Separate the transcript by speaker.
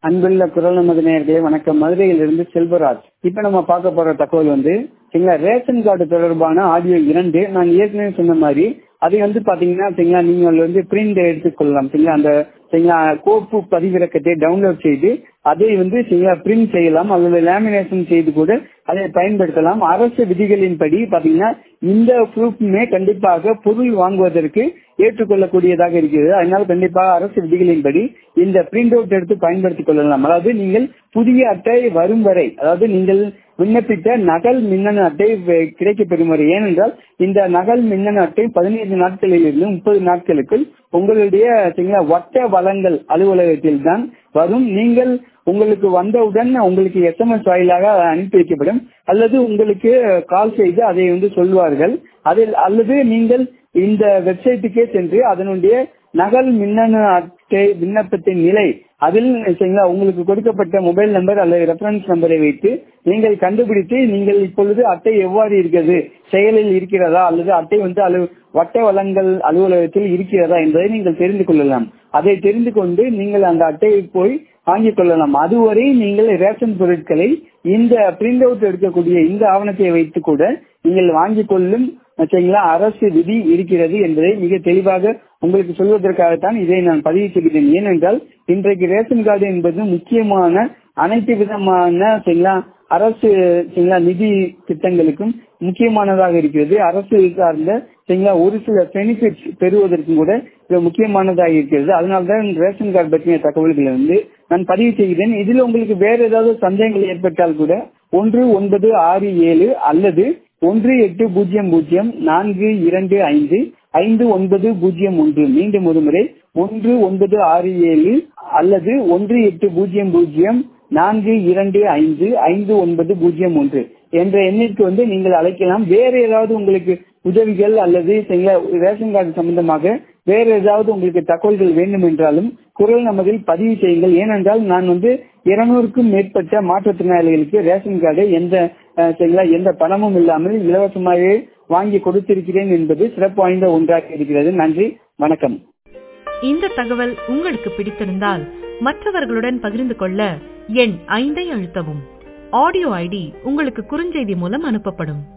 Speaker 1: அன்புள்ள குரல் நமது நேர்களே வணக்கம் மதுரையிலிருந்து செல்வராஜ் இப்ப நம்ம பார்க்க போற தகவல் வந்து சரிங்களா ரேஷன் கார்டு தொடர்பான ஆடியோ இரண்டு நான் ஏற்கனவே சொன்ன மாதிரி அதை வந்து பாத்தீங்கன்னா சரிங்களா நீங்கள் வந்து பிரிண்ட் எடுத்துக்கொள்ளலாம் சரிங்களா அந்த சரிங்களா கோப்பு பதிவிறக்கத்தை டவுன்லோட் செய்து அதை வந்து சரிங்களா பிரிண்ட் செய்யலாம் அல்லது லேமினேஷன் செய்து கூட அதை பயன்படுத்தலாம் அரசு விதிகளின்படி பாத்தீங்கன்னா இந்த ப்ரூஃப்மே கண்டிப்பாக பொருள் வாங்குவதற்கு ஏற்றுக்கொள்ளக்கூடியதாக இருக்கிறது அதனால கண்டிப்பாக அரசு விதிகளின்படி இந்த பிரிண்ட் அவுட் எடுத்து பயன்படுத்திக் கொள்ளலாம் அதாவது நீங்கள் புதிய அட்டை வரும் வரை அதாவது நீங்கள் விண்ணப்பித்த நகல் மின்னணு அட்டை கிடைக்கப் பெறும் வரை ஏனென்றால் இந்த நகல் மின்னணு அட்டை பதினைந்து நாட்களில் இருந்து முப்பது நாட்களுக்குள் உங்களுடைய வட்ட வளங்கள் அலுவலகத்தில் தான் வரும் நீங்கள் உங்களுக்கு வந்தவுடன் உங்களுக்கு எஸ்எம்எஸ் வாயிலாக அனுப்பி வைக்கப்படும் அல்லது உங்களுக்கு கால் செய்து அதை வந்து சொல்வார்கள் அதில் அல்லது நீங்கள் இந்த வெப்சைட்டுக்கே சென்று அதனுடைய நகல் மின்னணு அட்டை விண்ணப்பத்தின் நிலை அதில் சரிங்களா உங்களுக்கு கொடுக்கப்பட்ட மொபைல் நம்பர் அல்லது ரெஃபரன்ஸ் நம்பரை வைத்து நீங்கள் கண்டுபிடித்து நீங்கள் இப்பொழுது அட்டை எவ்வாறு இருக்கிறது செயலில் இருக்கிறதா அல்லது அட்டை வந்து அலு வட்ட வளங்கள் அலுவலகத்தில் இருக்கிறதா என்பதை நீங்கள் தெரிந்து கொள்ளலாம் அதை தெரிந்து கொண்டு நீங்கள் அந்த அட்டையை போய் வாங்கிக் கொள்ளலாம் அதுவரை நீங்கள் ரேஷன் பொருட்களை இந்த பிரிண்ட் அவுட் எடுக்கக்கூடிய இந்த ஆவணத்தை வைத்து கூட நீங்கள் வாங்கிக் கொள்ளும் சரிங்களா அரசு விதி இருக்கிறது என்பதை மிக தெளிவாக உங்களுக்கு சொல்வதற்காகத்தான் இதை நான் பதிவு செய்கிறேன் ஏனென்றால் இன்றைக்கு ரேஷன் கார்டு என்பது முக்கியமான அனைத்து விதமான சரிங்களா அரசு சரிங்களா நிதி திட்டங்களுக்கும் முக்கியமானதாக இருக்கிறது அரசு சார்ந்த சரிங்களா ஒரு சில பெனிஃபிட்ஸ் பெறுவதற்கும் கூட இது முக்கியமானதாக இருக்கிறது அதனால்தான் ரேஷன் கார்டு பற்றிய தகவல்களை வந்து நான் பதிவு செய்கிறேன் இதுல உங்களுக்கு வேற ஏதாவது சந்தேகங்கள் ஏற்பட்டால் கூட ஒன்று ஒன்பது ஆறு ஏழு அல்லது ஒன்று எட்டு பூஜ்ஜியம் பூஜ்ஜியம் நான்கு இரண்டு ஐந்து ஐந்து ஒன்பது பூஜ்ஜியம் ஒன்று மீண்டும் ஒரு முறை ஒன்று ஒன்பது ஆறு ஏழு அல்லது ஒன்று எட்டு பூஜ்ஜியம் பூஜ்ஜியம் நான்கு இரண்டு ஐந்து ஐந்து ஒன்பது பூஜ்ஜியம் ஒன்று என்ற எண்ணிற்கு வந்து நீங்கள் அழைக்கலாம் வேற ஏதாவது உங்களுக்கு உதவிகள் அல்லது ரேஷன் கார்டு சம்பந்தமாக வேற ஏதாவது உங்களுக்கு தகவல்கள் வேண்டும் என்றாலும் குரல் நமதில் பதிவு செய்யுங்கள் ஏனென்றால் நான் வந்து இருநூறுக்கும் மேற்பட்ட மாற்றுத்திறனாளிகளுக்கு ரேஷன் கார்டை எந்த சரிங்களா எந்த பணமும் இல்லாமல் இலவசமாகவே வாங்கி கொடுத்திருக்கிறேன் என்பது சிறப்பு வாய்ந்த ஒன்றாக இருக்கிறது நன்றி வணக்கம்
Speaker 2: இந்த தகவல் உங்களுக்கு பிடித்திருந்தால் மற்றவர்களுடன் பகிர்ந்து கொள்ள எண் ஐந்தை அழுத்தவும் ஆடியோ ஐடி உங்களுக்கு குறுஞ்செய்தி மூலம் அனுப்பப்படும்